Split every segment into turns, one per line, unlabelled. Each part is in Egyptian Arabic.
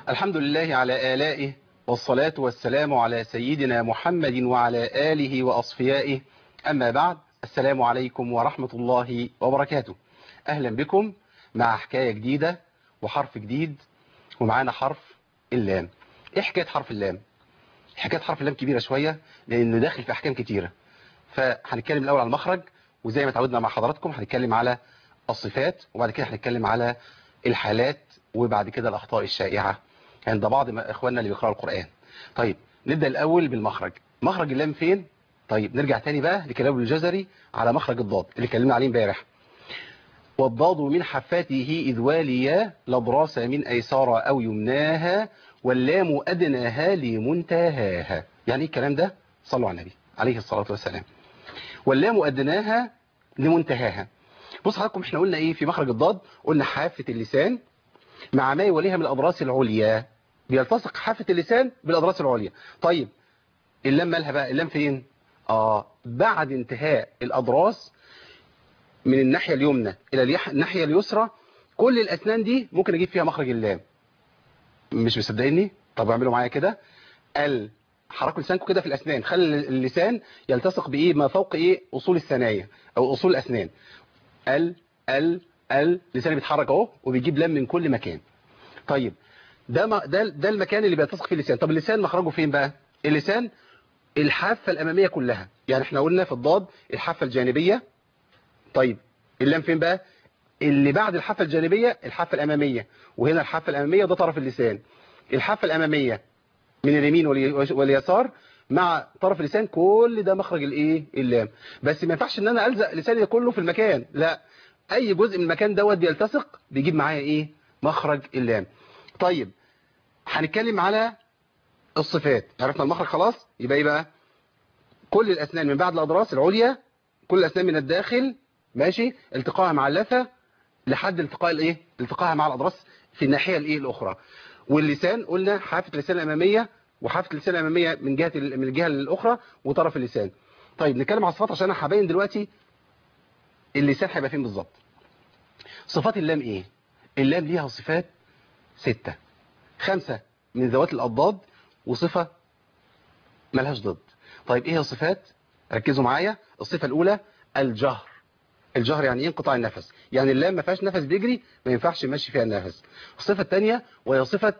الحمد لله على آلائه والصلاة والسلام على سيدنا محمد وعلى آله وأصفيائه أما بعد السلام عليكم ورحمة الله وبركاته أهلا بكم مع حكاية جديدة وحرف جديد ومعانا حرف اللام إيه حكاية حرف اللام حكاية حرف اللام كبيرة شوية لأنه داخل في أحكام كتيرة فهنتكلم الأول على المخرج وزي ما تعودنا مع حضراتكم هنتكلم على الصفات وبعد كده هنتكلم على الحالات وبعد كده الأخطاء الشائعة عند بعض إخواننا اللي بيقرأوا القرآن طيب نبدأ الأول بالمخرج مخرج اللام فين طيب نرجع تاني بقى لكلام الجزري على مخرج الضاد اللي اتكلمنا عليه امبارح والضاد من حفاته إذ واليا لضراس من أيسار أو يمناها واللام أدناها لمنتهاها يعني ايه الكلام ده صلوا على النبي عليه الصلاة والسلام واللام أدناها لمنتهاها بص حضراتكم احنا قلنا ايه في مخرج الضاد قلنا حافة اللسان مع ما يوليها من الأضراس العليا بيلتصق حافة اللسان بالأضراس العليا طيب اللام مالها بقى اللام فين آه بعد انتهاء الأضراس من الناحية اليمنى إلى الناحية اليسرى كل الأسنان دي ممكن أجيب فيها مخرج اللام مش مصدقيني طب اعملوا معايا كده ال حركوا لسانكم كده في الأسنان خلي اللسان يلتصق بإيه ما فوق إيه أصول الثنايا أو أصول الأسنان ال ال ال لساني بيتحرك اهو وبيجيب لام من كل مكان طيب ده ما ده ده المكان اللي بيلتصق فيه اللسان طب اللسان مخرجه فين بقى اللسان الحافة الأمامية كلها يعني احنا قلنا في الضاد الحافة الجانبية طيب اللام فين بقى اللي بعد الحافة الجانبية الحافة الأمامية وهنا الحافة الأمامية ده طرف اللسان الحافة الأمامية من اليمين واليسار مع طرف اللسان كل ده مخرج الايه اللام بس ما ينفعش ان انا الزق لساني كله في المكان لا اي جزء من المكان دوت بيلتصق بيجيب معايا ايه مخرج اللام طيب هنتكلم على الصفات عرفنا المخرج خلاص يبقى ايه بقى كل الاسنان من بعد الاضراس العليا كل الاسنان من الداخل ماشي التقائها مع اللثه لحد التقاء الايه التقائها مع الاضراس في الناحيه الايه الاخرى واللسان قلنا حافه اللسان الاماميه وحافه اللسان الاماميه من جهه من الجهه الاخرى وطرف اللسان طيب نتكلم على الصفات عشان انا هبين دلوقتي اللسان هيبقى فين بالظبط صفات اللام ايه اللام ليها صفات ستة خمسة من ذوات الأضداد وصفة ملهاش ضد طيب ايه الصفات ركزوا معايا الصفة الأولى الجهر الجهر يعني ايه انقطاع النفس يعني اللام ما فيهاش نفس بيجري ما ينفعش يمشي فيها النفس الصفة الثانية وهي صفة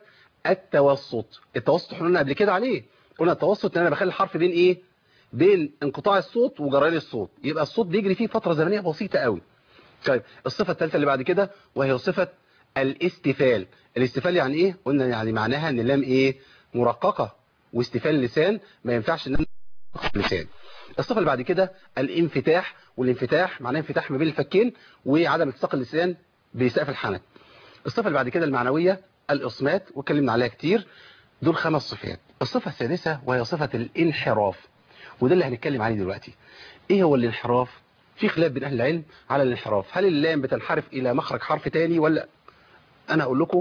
التوسط التوسط احنا قلنا قبل كده عليه قلنا التوسط ان انا بخلي الحرف بين ايه بين انقطاع الصوت وجريان الصوت يبقى الصوت بيجري فيه فترة زمنية بسيطة قوي طيب الصفة الثالثة اللي بعد كده وهي صفة الاستفال الاستفال يعني ايه قلنا يعني معناها ان اللام ايه مرققة واستفال اللسان ما ينفعش ان اللسان الصفة اللي بعد كده الانفتاح والانفتاح معناه انفتاح ما بين الفكين وعدم التصاق اللسان بسقف الحنك الصفة اللي بعد كده المعنوية الإصمات واتكلمنا عليها كتير دول خمس صفات الصفة السادسة وهي صفة الانحراف وده اللي هنتكلم عليه دلوقتي ايه هو الانحراف في خلاف بين اهل العلم على الانحراف هل اللام بتنحرف الى مخرج حرف تاني ولا انا اقول لكم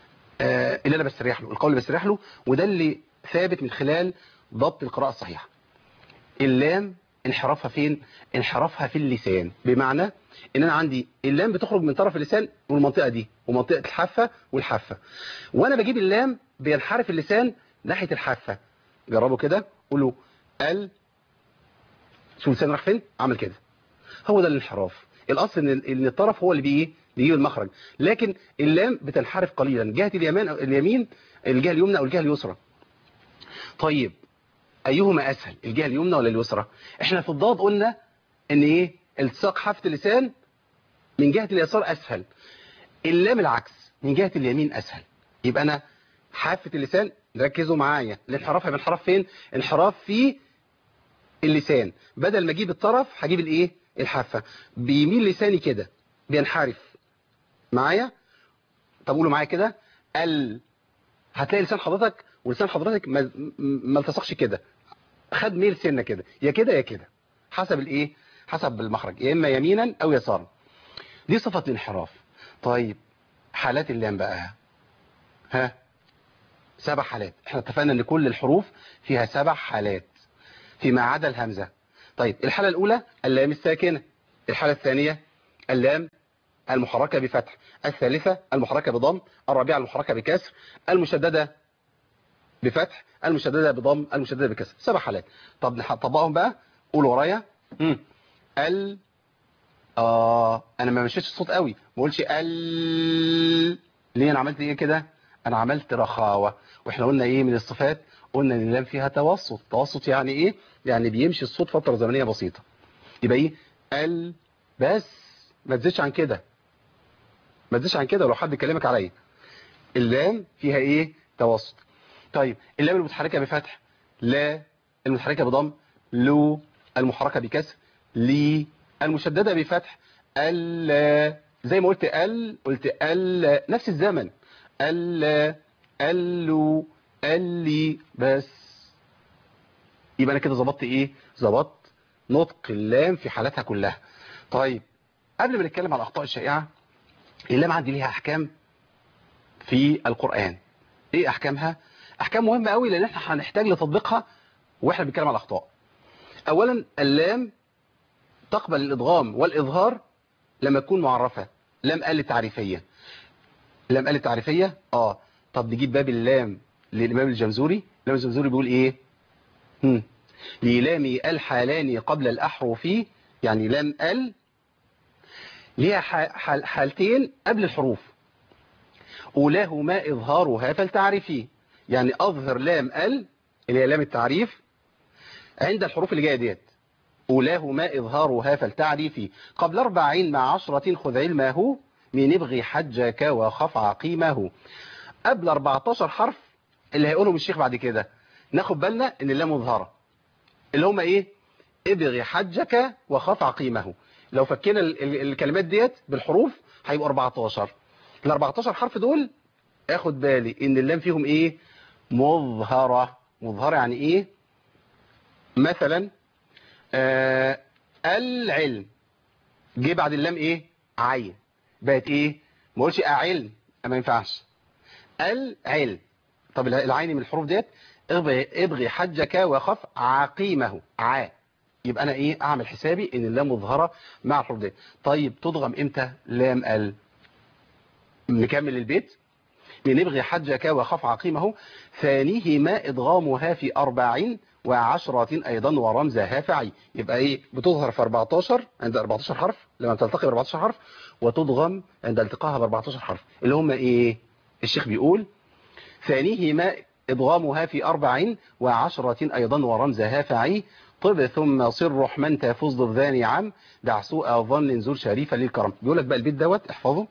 آه اللي انا بستريح له القول اللي بستريح له وده اللي ثابت من خلال ضبط القراءة الصحيحة اللام انحرافها فين انحرافها في اللسان بمعنى ان انا عندي اللام بتخرج من طرف اللسان والمنطقة دي ومنطقة الحافة والحافة وانا بجيب اللام بينحرف اللسان ناحية الحافة جربوا كده قولوا ال شو اللسان راح فين عمل كده هو ده الانحراف الاصل ان ان الطرف هو اللي بيه بيجيب المخرج لكن اللام بتنحرف قليلا جهه اليمين أو اليمين الجهه اليمنى او الجهه اليسرى طيب ايهما اسهل الجهه اليمنى ولا اليسرى احنا في الضاد قلنا ان ايه التصاق حافه اللسان من جهه اليسار اسهل اللام العكس من جهه اليمين اسهل يبقى انا حافه اللسان ركزوا معايا الانحراف هيبقى انحراف فين انحراف في اللسان بدل ما اجيب الطرف هجيب الايه الحافه بيميل لساني كده بينحرف معايا طب قولوا معايا كده ال هتلاقي لسان حضرتك ولسان حضرتك ما, ما التصقش كده خد ميل سنه كده يا كده يا كده حسب الايه حسب المخرج يا اما يمينا او يسارا دي صفه الانحراف طيب حالات اللام بقى ها سبع حالات احنا اتفقنا ان كل الحروف فيها سبع حالات فيما عدا الهمزة طيب الحالة الأولى اللام الساكنة الحالة الثانية اللام المحركة بفتح الثالثة المحركة بضم الرابعة المحركة بكسر المشددة بفتح المشددة بضم المشددة بكسر سبع حالات طب نطبقهم بقى قول ورايا مم. ال اه انا ما مشيتش الصوت قوي ما بقولش ال ليه انا عملت ايه كده انا عملت رخاوة واحنا قلنا ايه من الصفات قلنا ان اللام فيها توسط توسط يعني ايه يعني بيمشي الصوت فترة زمنية بسيطة يبقى ايه ال بس ما تزيدش عن كده ما تزيدش عن كده لو حد كلمك عليا اللام فيها ايه توسط طيب اللام المتحركة بفتح لا المتحركة بضم لو المحركة بكسر لي المشددة بفتح ال زي ما قلت ال قلت ال نفس الزمن ال الو اللي بس يبقى انا كده ظبطت ايه ظبطت نطق اللام في حالاتها كلها طيب قبل ما نتكلم على الاخطاء الشائعه اللام عندي ليها احكام في القران ايه احكامها احكام مهمه قوي لان احنا هنحتاج لتطبيقها واحنا بنتكلم على الاخطاء اولا اللام تقبل الادغام والاظهار لما تكون معرفه لام ال تعريفيه لام ال تعريفيه اه طب نجيب باب اللام للامام الجمزوري الامام الجمزوري بيقول ايه هم. للام الحالان قبل الاحرف يعني لام ال ليها حال حالتين قبل الحروف أولاهما إظهارها فلتعرفي يعني أظهر لام ال اللي هي لام التعريف عند الحروف اللي جايه ديت أولاهما إظهارها فلتعرفي قبل أربعين مع عشرة خذ علمه من ابغي حجك وخف عقيمه قبل 14 حرف اللي هيقولهم الشيخ بعد كده ناخد بالنا ان اللام مظهره اللي هم ايه ابغي حجك وخف عقيمه لو فكينا الكلمات ديت بالحروف هيبقوا 14 ال 14 حرف دول اخد بالي ان اللام فيهم ايه مظهرة مظهرة يعني ايه مثلا آه العلم جه بعد اللام ايه عين بقت ايه ما اقولش اعلم ما ينفعش العلم طب العين من الحروف ديت ابغي, ابغي حجك وخف عقيمه ع يبقى انا ايه اعمل حسابي ان اللام مظهره مع الحروف دي طيب تضغم امتى لام ال نكمل البيت من ابغي حجك وخف عقيمه ثانيهما ادغامها في أربعين وعشرة أيضا ورمزها فعي يبقى ايه بتظهر في 14 عند 14 حرف لما تلتقي ب 14 حرف وتضغم عند التقائها ب 14 حرف اللي هم ايه الشيخ بيقول ثانيهما إضغامها في أربع وعشرة أيضا ورمزها فعي طب ثم صر رحمن تفوز ضذان عم دع سوء ظن زور شريفة للكرم بيقول لك بقى البيت دوت احفظه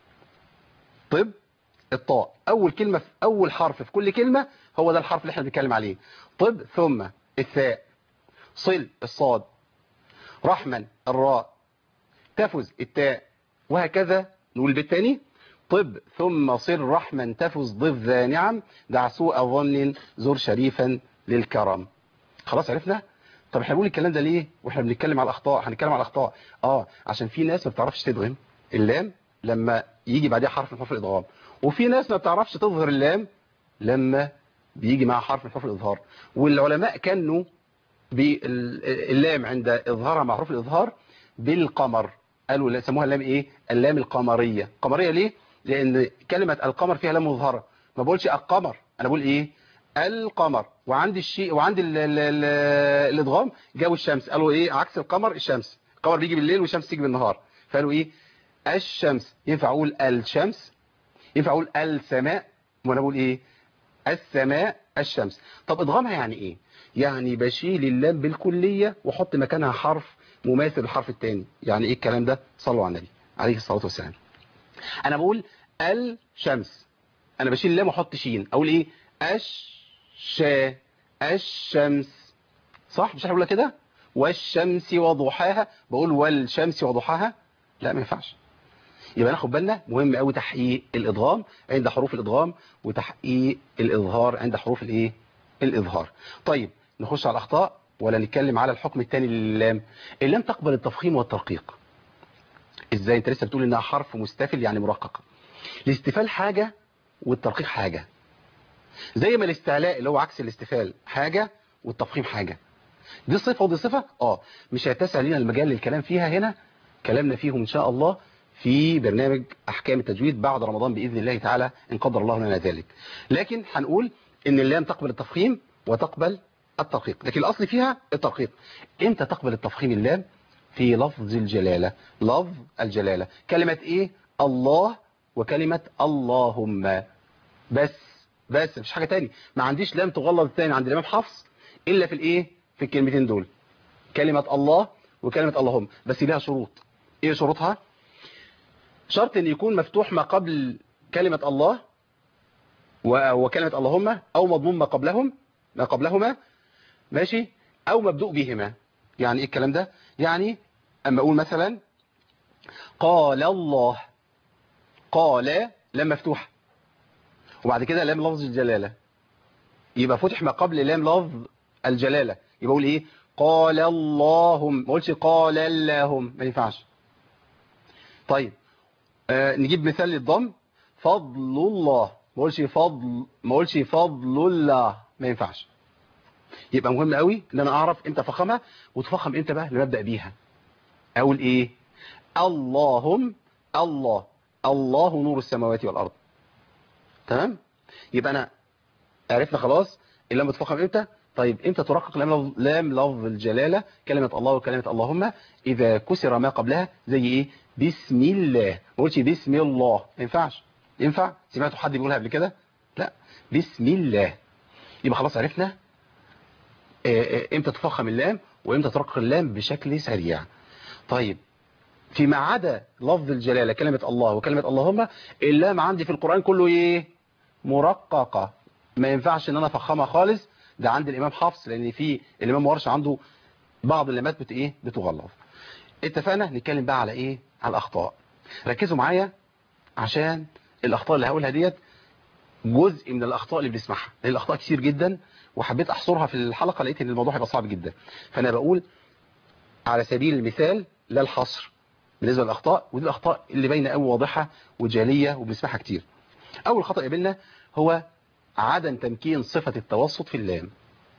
طب الطاء أول كلمة في أول حرف في كل كلمة هو ده الحرف اللي احنا بنتكلم عليه طب ثم الثاء صل الصاد رحمن الراء تفز التاء وهكذا نقول البيت تاني طب ثم صر رحما تفز ضف ذا نعم دع سوء ظن زر شريفا للكرم خلاص عرفنا طب احنا بنقول الكلام ده ليه واحنا بنتكلم على الاخطاء هنتكلم على الاخطاء اه عشان في ناس ما بتعرفش تدغم اللام لما يجي بعدها حرف من حروف الادغام وفي ناس ما بتعرفش تظهر اللام لما بيجي معها حرف من حروف الاظهار والعلماء كانوا باللام عند اظهارها مع حروف الاظهار بالقمر قالوا سموها اللام ايه اللام القمريه قمريه ليه لان كلمة القمر فيها لام مظهرة ما بقولش القمر انا بقول ايه القمر وعندي الشيء وعندي الادغام جابوا الشمس قالوا ايه عكس القمر الشمس القمر بيجي بالليل والشمس تيجي بالنهار فقالوا ايه الشمس ينفع اقول الشمس ينفع اقول السماء وانا بقول ايه السماء الشمس طب ادغامها يعني ايه يعني بشيل اللام بالكلية واحط مكانها حرف مماثل للحرف الثاني يعني ايه الكلام ده صلوا على النبي عليه الصلاة والسلام انا بقول الشمس انا بشيل اللام واحط شين اقول ايه الشا الشمس صح مش هقولها كده والشمس وضحاها بقول والشمس وضحاها لا ما ينفعش يبقى ناخد بالنا مهم قوي تحقيق الادغام عند حروف الادغام وتحقيق الاظهار عند حروف الايه الاظهار طيب نخش على الاخطاء ولا نتكلم على الحكم الثاني للام اللام تقبل التفخيم والترقيق ازاي انت لسه بتقول انها حرف مستفل يعني مرقق الاستفال حاجة والترقيق حاجة زي ما الاستعلاء اللي هو عكس الاستفال حاجة والتفخيم حاجة دي صفة ودي صفة اه مش هيتسع لنا المجال للكلام فيها هنا كلامنا فيهم ان شاء الله في برنامج احكام التجويد بعد رمضان باذن الله تعالى ان قدر الله لنا ذلك لكن هنقول ان اللام تقبل التفخيم وتقبل الترقيق لكن الاصل فيها الترقيق امتى تقبل التفخيم اللام في لفظ الجلاله لفظ الجلاله كلمه ايه الله وكلمه اللهم بس بس مفيش حاجه تاني ما عنديش لام تغلظ تاني عند الامام حفص الا في الايه في الكلمتين دول كلمه الله وكلمه اللهم بس ليها شروط ايه شروطها شرط ان يكون مفتوح ما قبل كلمة الله وكلمة اللهم او مضمون ما قبلهم ما قبلهما ماشي او مبدوء بهما يعني ايه الكلام ده يعني اما اقول مثلا قال الله قال لام مفتوحة وبعد كده لام لفظ الجلالة يبقى فتح ما قبل لام لفظ الجلالة يبقى اقول ايه قال اللهم ما اقولش قال اللهم ما ينفعش طيب آه نجيب مثال للضم فضل الله ما اقولش فضل ما اقولش فضل الله ما ينفعش يبقى مهم قوي ان انا اعرف امتى افخمها وتفخم امتى بقى لما ابدا بيها اقول ايه اللهم الله الله نور السماوات والارض تمام يبقى انا عرفنا خلاص اللام بتفخم امتى طيب امتى ترقق لام لام لفظ الجلاله كلمه الله وكلمه اللهم اذا كسر ما قبلها زي ايه بسم الله ما قلتش بسم الله ما ينفعش ينفع سمعتوا حد بيقولها قبل كده لا بسم الله يبقى خلاص عرفنا امتى تفخم اللام وامتى ترقق اللام بشكل سريع طيب فيما عدا لفظ الجلاله كلمه الله وكلمه اللهم اللام عندي في القران كله ايه مرققه ما ينفعش ان انا افخمها خالص ده عند الامام حفص لان في الامام ورش عنده بعض اللامات بت ايه بتغلظ اتفقنا نتكلم بقى على ايه على الاخطاء ركزوا معايا عشان الاخطاء اللي هقولها ديت جزء من الاخطاء اللي بنسمعها لان الاخطاء كتير جدا وحبيت احصرها في الحلقه لقيت ان الموضوع هيبقى صعب جدا فانا بقول على سبيل المثال لا الحصر بالنسبه للاخطاء ودي الاخطاء اللي باينه قوي واضحه وجاليه وبنسمعها كتير اول خطا قابلنا هو عدم تمكين صفه التوسط في اللام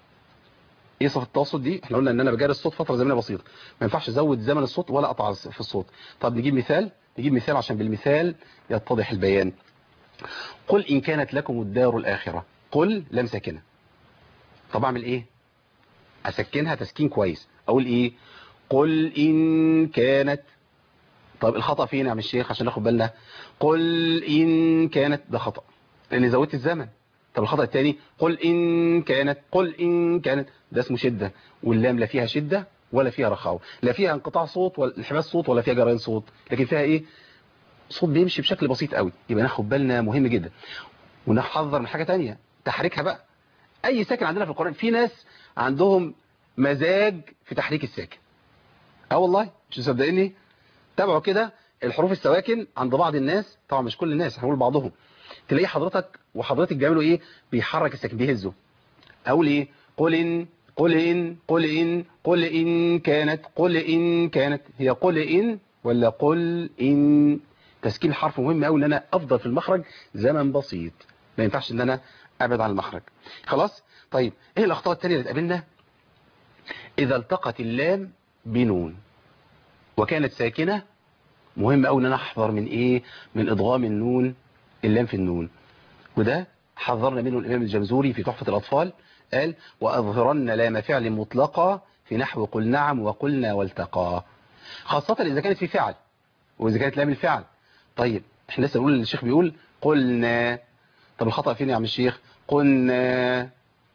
ايه صفه التوسط دي احنا قلنا ان انا بجاري الصوت فتره زمنيه بسيطه ما ينفعش ازود زمن الصوت ولا اقطع في الصوت طب نجيب مثال نجيب مثال عشان بالمثال يتضح البيان قل ان كانت لكم الدار الاخره قل لم ساكنه طب اعمل ايه اسكنها تسكين كويس اقول ايه قل ان كانت طب الخطا فين يا عم الشيخ عشان ناخد بالنا قل ان كانت ده خطا لان زودت الزمن طب الخطأ الثاني قل إن كانت قل إن كانت ده اسمه شدة واللام لا فيها شدة ولا فيها رخاوة لا فيها انقطاع صوت ولا انحباس صوت ولا فيها جريان صوت لكن فيها إيه صوت بيمشي بشكل بسيط قوي يبقى ناخد بالنا مهم جدا ونحذر من حاجة تانية تحريكها بقى أي ساكن عندنا في القرآن في ناس عندهم مزاج في تحريك الساكن اه والله مش مصدقيني تابعوا كده الحروف السواكن عند بعض الناس طبعا مش كل الناس هنقول بعضهم تلاقي حضرتك وحضرتك بيعملوا ايه بيحرك الساكن بيهزه اقول ايه قل ان قل ان قل ان قل ان كانت قل ان كانت هي قل ان ولا قل ان تسكين الحرف مهم قوي ان انا افضل في المخرج زمن بسيط ما ينفعش ان انا ابعد عن المخرج خلاص طيب ايه الاخطاء الثانيه اللي تقابلنا اذا التقت اللام بنون وكانت ساكنه مهم قوي ان انا احذر من ايه من ادغام النون اللام في النون وده حذرنا منه الإمام الجمزوري في تحفة الأطفال قال وأظهرن لام فعل مطلقة في نحو قل نعم وقلنا والتقى خاصة إذا كانت في فعل وإذا كانت لام الفعل طيب احنا لسه بنقول الشيخ بيقول قلنا طب الخطأ فين يا عم الشيخ قلنا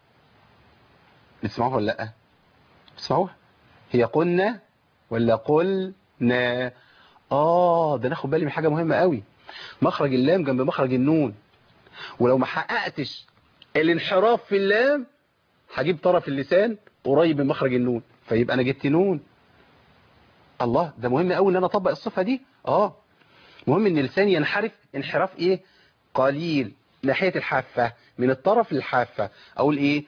بتسمعوها ولا لا بتسمعوها هي قلنا ولا قلنا اه ده ناخد بالي من حاجة مهمة قوي مخرج اللام جنب مخرج النون ولو ما حققتش الانحراف في اللام هجيب طرف اللسان قريب من مخرج النون فيبقى انا جبت نون الله ده مهم قوي ان انا اطبق الصفه دي اه مهم ان لساني ينحرف انحراف ايه قليل ناحيه الحافه من الطرف للحافه اقول ايه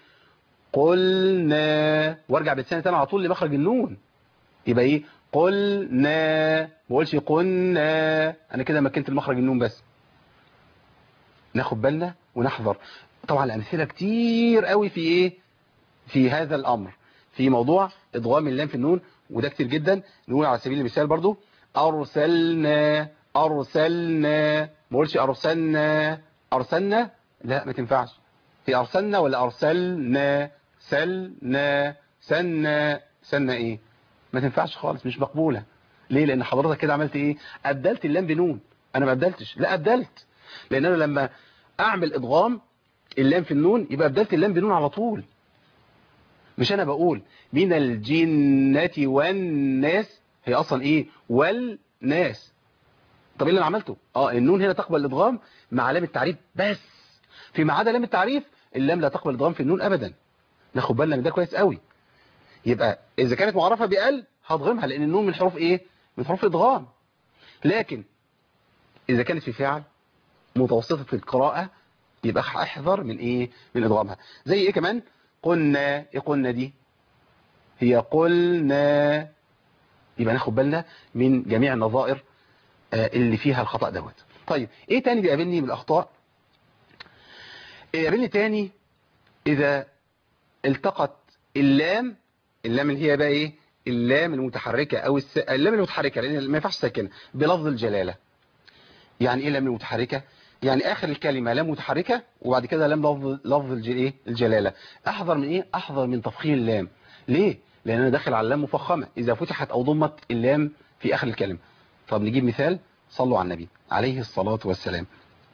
قلنا وارجع بلساني تاني على طول لمخرج النون يبقى ايه قلنا ما اقولش قلنا انا كده مكنت المخرج النون بس ناخد بالنا ونحذر طبعا الامثله كتير قوي في ايه في هذا الامر في موضوع ادغام اللام في النون وده كتير جدا نقول على سبيل المثال برضو ارسلنا ارسلنا ما اقولش ارسلنا ارسلنا لا ما تنفعش هي ارسلنا ولا ارسلنا سلنا سنا سنا ايه ما تنفعش خالص مش مقبوله ليه لان حضرتك كده عملت ايه ابدلت اللام بنون انا ما ابدلتش لا ابدلت لان انا لما اعمل ادغام اللام في النون يبقى ابدلت اللام بنون على طول مش انا بقول من الجنة والناس هي اصلا ايه والناس طب ايه اللي انا عملته اه النون هنا تقبل الادغام مع لام التعريف بس فيما عدا لام التعريف اللام لا تقبل الادغام في النون ابدا ناخد بالنا من ده كويس قوي يبقى اذا كانت معرفه بال هضغمها لان النون من حروف ايه من حروف الادغام لكن اذا كانت في فعل متوسطه القراءه يبقى احذر من ايه من ادغامها زي ايه كمان قلنا ايه قلنا دي هي قلنا يبقى ناخد بالنا من جميع النظائر آه، اللي فيها الخطأ دوت طيب ايه تاني بيقابلني من الاخطاء يقابلني تاني اذا التقت اللام اللام اللي هي بقى ايه اللام المتحركة او الس... اللام المتحركة لان ما ينفعش ساكنه بلفظ الجلالة يعني ايه لام المتحركة يعني اخر الكلمة لام متحركة وبعد كده لام لفظ لفظ الج... ايه الجلالة احذر من ايه احذر من تفخيم اللام ليه لان انا داخل على اللام مفخمة اذا فتحت او ضمت اللام في اخر الكلمة طب نجيب مثال صلوا على النبي عليه الصلاة والسلام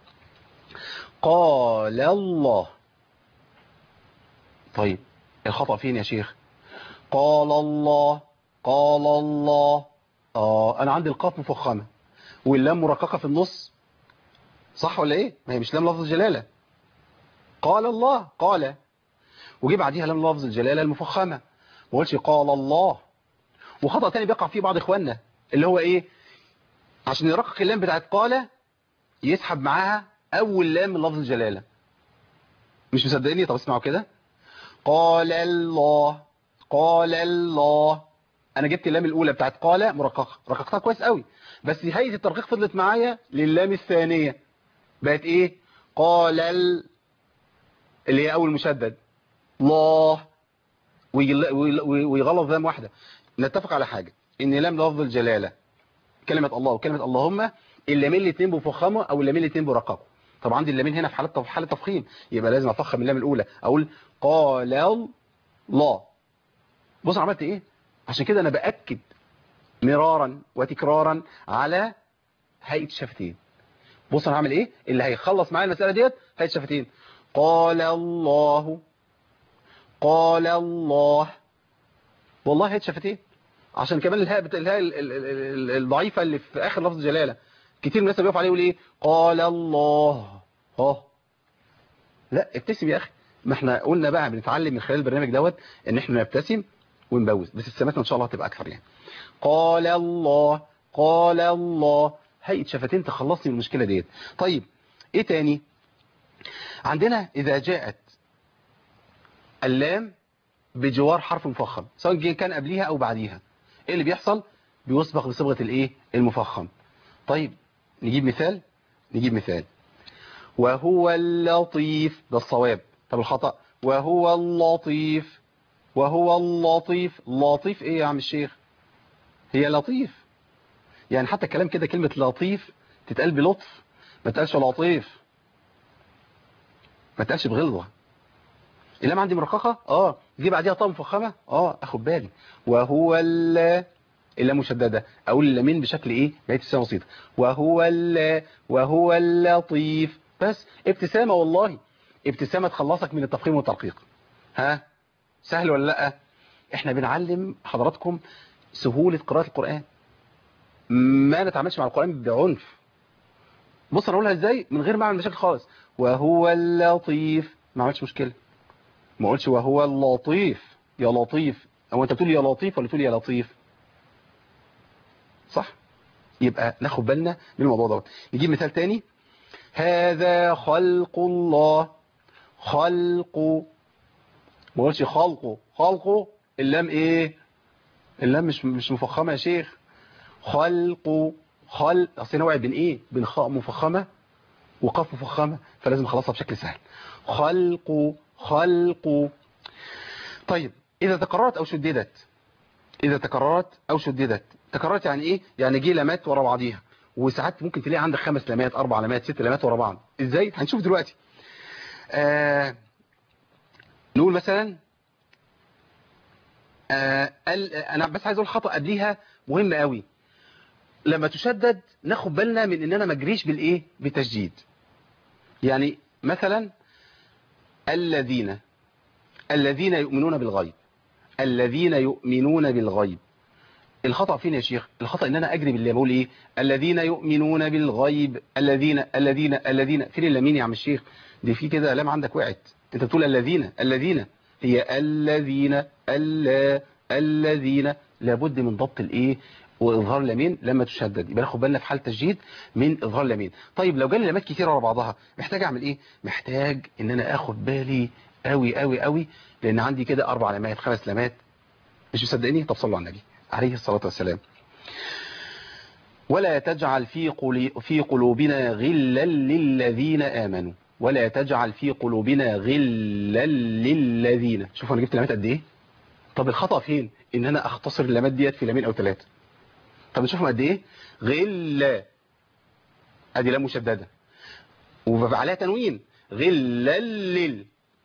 قال الله طيب الخطأ فين يا شيخ قال الله قال الله اه انا عندي القاف مفخمه واللام مرققه في النص صح ولا ايه ما هي مش لام لفظ الجلاله قال الله قال وجي بعديها لام لفظ الجلاله المفخمه ما قلتش قال الله وخطأ تاني بيقع فيه بعض اخواننا اللي هو ايه عشان يرقق اللام بتاعت قال يسحب معاها اول لام من لفظ الجلاله مش مصدقيني طب اسمعوا كده قال الله قال الله انا جبت اللام الاولى بتاعت قال مرققه رققتها كويس قوي بس هيئه الترقيق فضلت معايا للام الثانيه بقت ايه قال ال... اللي هي اول مشدد الله ويل- ويل- ويغلظ لام واحده نتفق على حاجه ان لام لفظ الجلاله كلمه الله وكلمه اللهم اللامين الاثنين بفخمه او اللامين الاثنين برققه طب عندي اللامين هنا في حاله في حاله تفخيم يبقى لازم افخم اللام الاولى اقول قال الله بص أنا عملت ايه عشان كده انا باكد مرارا وتكرارا على هيئه الشفتين بص انا هعمل ايه اللي هيخلص معايا المساله ديت هيئه الشفتين قال الله قال الله والله هيئه شفتين عشان كمان الهاء بتا... الهاء ال- ال- ال- ال- الضعيفه اللي في اخر لفظ جلاله كتير من الناس بيقف عليه يقول ايه قال الله اه لا ابتسم يا اخي ما احنا قلنا بقى بنتعلم من خلال البرنامج دوت ان احنا نبتسم ونبوز بس ابتساماتنا ان شاء الله هتبقى اكثر يعني قال الله قال الله هيئه شفتين تخلصني من المشكله ديت طيب ايه تاني عندنا اذا جاءت اللام بجوار حرف مفخم سواء كان قبليها او بعديها ايه اللي بيحصل بيسبق بصبغه الايه المفخم طيب نجيب مثال نجيب مثال وهو اللطيف ده الصواب طب الخطأ وهو اللطيف وهو اللطيف لطيف ايه يا عم الشيخ هي لطيف يعني حتى الكلام كده كلمة لطيف تتقال بلطف ما تقالش لطيف ما تقالش بغلظة اللام عندي مرققة اه دي بعديها طاء مفخمة اه اخد بالي وهو ال اللام مشددة اقول اللامين بشكل ايه بقيت السنة بسيطة وهو ال وهو اللطيف بس ابتسامة والله ابتسامة تخلصك من التفخيم والترقيق ها سهل ولا لا احنا بنعلم حضراتكم سهولة قراءة القرآن ما نتعاملش مع القرآن بعنف بص انا اقولها ازاي من غير ما اعمل مشاكل خالص وهو اللطيف ما عملتش مشكلة ما قلتش وهو اللطيف يا لطيف هو انت بتقول يا لطيف ولا بتقول يا لطيف صح يبقى ناخد بالنا من الموضوع دوت نجيب مثال تاني هذا خلق الله خلق ما قلتش خلقه خلقه اللام ايه اللام مش مش مفخمه يا شيخ خلق خلق اصل نوع بين ايه بين خاء مفخمه وقاف مفخمه فلازم اخلصها بشكل سهل خلق خلق طيب اذا تكررت او شددت اذا تكررت او شددت تكررت يعني ايه يعني جه لمات ورا بعضيها وساعات ممكن تلاقي عندك خمس لامات اربع لامات ست لامات ورا بعض ازاي هنشوف دلوقتي آه نقول مثلا آه ال- انا بس عايز اقول خطأ قبليها مهم قوي لما تشدد ناخد بالنا من ان انا ما اجريش بالايه بالتشديد يعني مثلا الذين الذين يؤمنون بالغيب الذين يؤمنون بالغيب الخطأ فين يا شيخ الخطأ ان انا اجري باللي بقول ايه الذين يؤمنون بالغيب الذين الذين الذين فين اللامين يا عم الشيخ دي في كده لام عندك وقعت انت بتقول الذين الذين هي الذين اللا الذين لابد من ضبط الايه واظهار اللامين لما تشدد يبقى ناخد بالنا في حاله تشديد من اظهار اللامين طيب لو جالي لامات كتير ورا بعضها محتاج اعمل ايه محتاج ان انا اخد بالي قوي قوي قوي لان عندي كده اربع لامات خمس لامات مش مصدقني طب صلوا على النبي عليه الصلاه والسلام ولا تجعل في قلي في قلوبنا غلا للذين آمنوا ولا تجعل في قلوبنا غلا للذين شوفوا انا جبت لامات قد ايه طب الخطأ فين ان انا اختصر اللامات ديت في لامين او ثلاثه طب نشوفهم قد ايه غلا ادي لام مشدده وبقى عليها تنوين غلا لل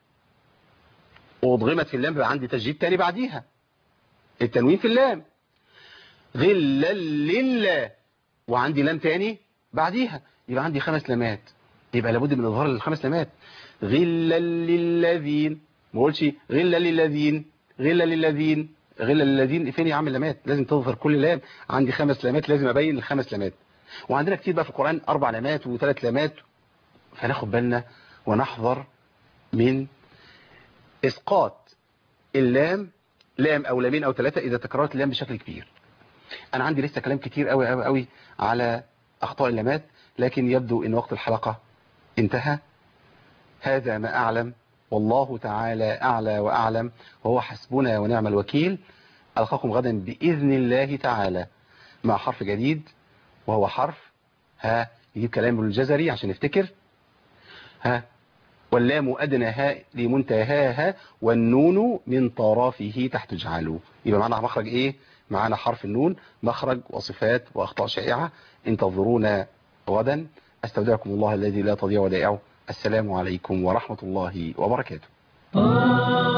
وضغمت في اللام بقى عندي تشديد تاني بعديها التنوين في اللام غلا لله وعندي لام تاني بعديها يبقى عندي خمس لامات يبقى لابد من اظهار الخمس لامات غلا للذين ما اقولش غلا للذين غلا للذين غلا للذين فين يا عم اللامات لازم تظهر كل لام عندي خمس لامات لازم ابين الخمس لامات وعندنا كتير بقى في القرآن اربع لامات وثلاث لامات فناخد بالنا ونحذر من اسقاط اللام لام او لامين او ثلاثه اذا تكررت اللام بشكل كبير انا عندي لسه كلام كتير قوي قوي قوي على اخطاء اللامات لكن يبدو ان وقت الحلقة انتهى هذا ما اعلم والله تعالى اعلى واعلم وهو حسبنا ونعم الوكيل القاكم غدا باذن الله تعالى مع حرف جديد وهو حرف ها يجيب كلام الجزري عشان نفتكر ها واللام أدنى هاء لمنتهاها والنون من طرفه تحت اجعله يبقى معنا مخرج ايه معانا حرف النون مخرج وصفات واخطاء شائعة انتظرونا غدا استودعكم الله الذي لا تضيع ودائعه السلام عليكم ورحمة الله وبركاته